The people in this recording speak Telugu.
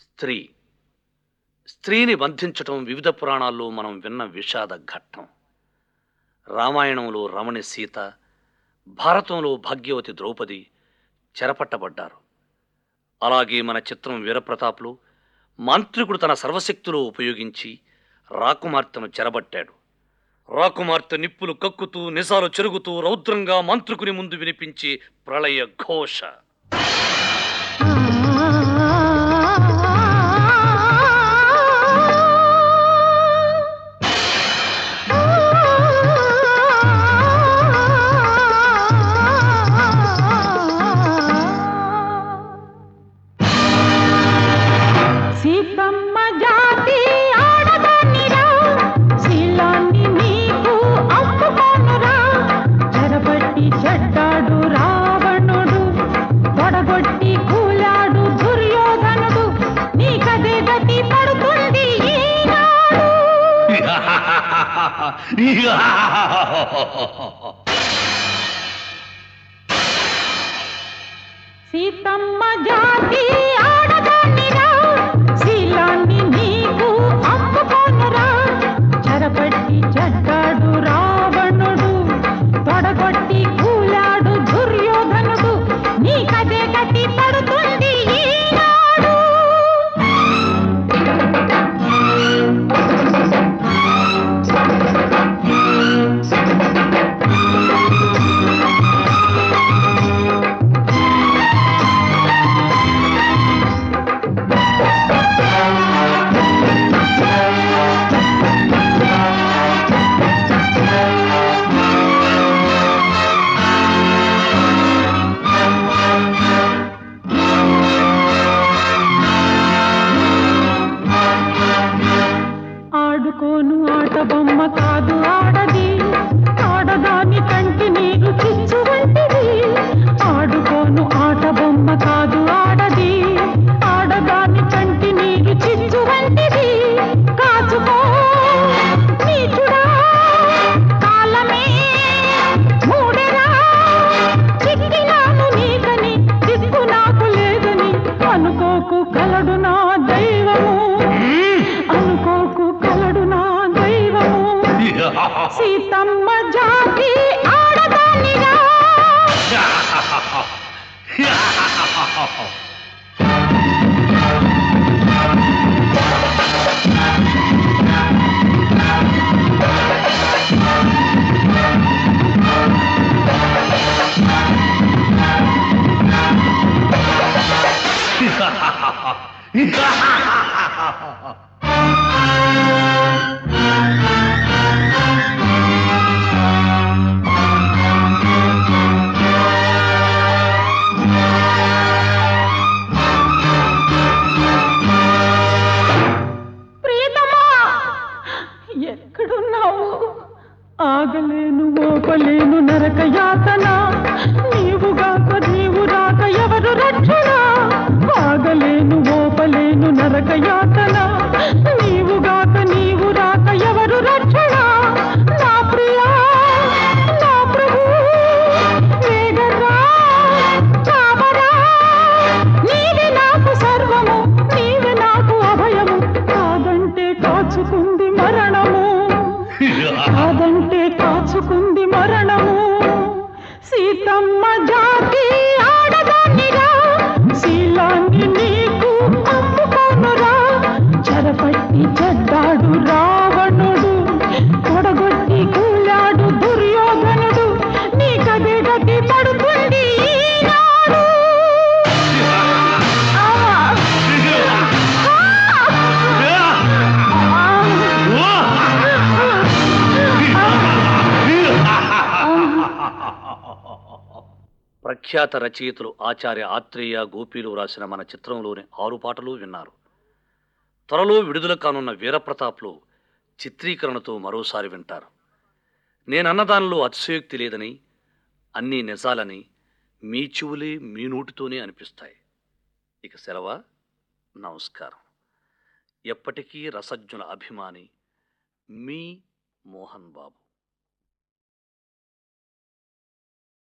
స్త్రీ స్త్రీని బంధించటం వివిధ పురాణాల్లో మనం విన్న విషాద ఘట్టం రామాయణంలో రమణి సీత భారతంలో భాగ్యవతి ద్రౌపది చెరపట్టబడ్డారు అలాగే మన చిత్రం వీరప్రతాప్లో మాంత్రికుడు తన సర్వశక్తులు ఉపయోగించి రాకుమార్తెను చెరబట్టాడు రాకుమార్తె నిప్పులు కక్కుతూ నిజాలు చెరుగుతూ రౌద్రంగా మాంత్రికుని ముందు వినిపించే ప్రళయ ఘోష సీతమ్మ జాతి ఆడదానిరా శీలాన్ని నీకు అప్పుకోనురా చెరబట్టి చెడ్డాడు రావణుడు తొడగొట్టి కూలాడు దుర్యోధనుడు నీకదే గతి పడుతుంది ఈనాడు సీతమ్మ జాతి ఆడదానిరా శీలాన్ని నీకు అప్పుకోనురా చెరపట్టి చెడ్డాడు రావణుడు తొడగొట్టి కూలాడు దుర్యోధనుడు నీకదే గతి పడుతుంది ఈనాడు ఆడుకోను ఆట బొమ్మ కాదు ఆడది ఆడదాని కంటి నీరు చిచ్చు వంటిది ఆడుకోను ఆట బొమ్మ కాదు ఆడది ఆడదాని కంటి నీరు చిచ్చు వంటిది కాచుకో నీచుడా కాలమే మూడెరా చిక్కినాను నీకని దిక్కు నాకు లేదని అనుకోకు కలడు నా దైవము అనుకోకు కలడు నా దైవము సీతమ్మ జాతి ఆడదానిగా ప్రియతమా ఎక్కడున్నావు ఆగలేను ఓపలేను నరక యాతన నీవుగాక నీవు రాక ఎవరు రక్షణ ఆగలేను ఓపలేను నరక యాతన నీవుగాక నీవు రాక ఎవరు రక్షణ నా ప్రియా నా ప్రభు వేగరా కావరా నీవే నాకు సర్వము నీవే నాకు అభయము కాదంటే కాచుకుంది మరణము కాదంటే కాచుకుంది మరణము సీతమ్మ జాతి ఆడదానిరా శీలాన్ని నీకు అమ్ముకోనురా చెరపట్టి చెడ్డాడు రావణుడు కొడగొట్టి కూలాడు దుర్యోధనుడు నీకదే గతి పడుతుంది ఈనాడు ఆ! ప్రఖ్యాత రచయితలు ఆచార్య ఆత్రేయ గోపీలు రాసిన మన చిత్రంలోని ఆరు పాటలు విన్నారు త్వరలో విడుదల కానున్న వీరప్రతాప్లో చిత్రీకరణతో మరోసారి వింటారు నేనన్న దానిలో అతిశయోక్తి లేదని అన్నీ నిజాలని మీ చెవులే మీ నోటితోనే అనిపిస్తాయి ఇక సెలవా నమస్కారం ఎప్పటికీ రసజ్ఞుల అభిమాని మీ మోహన్ బాబు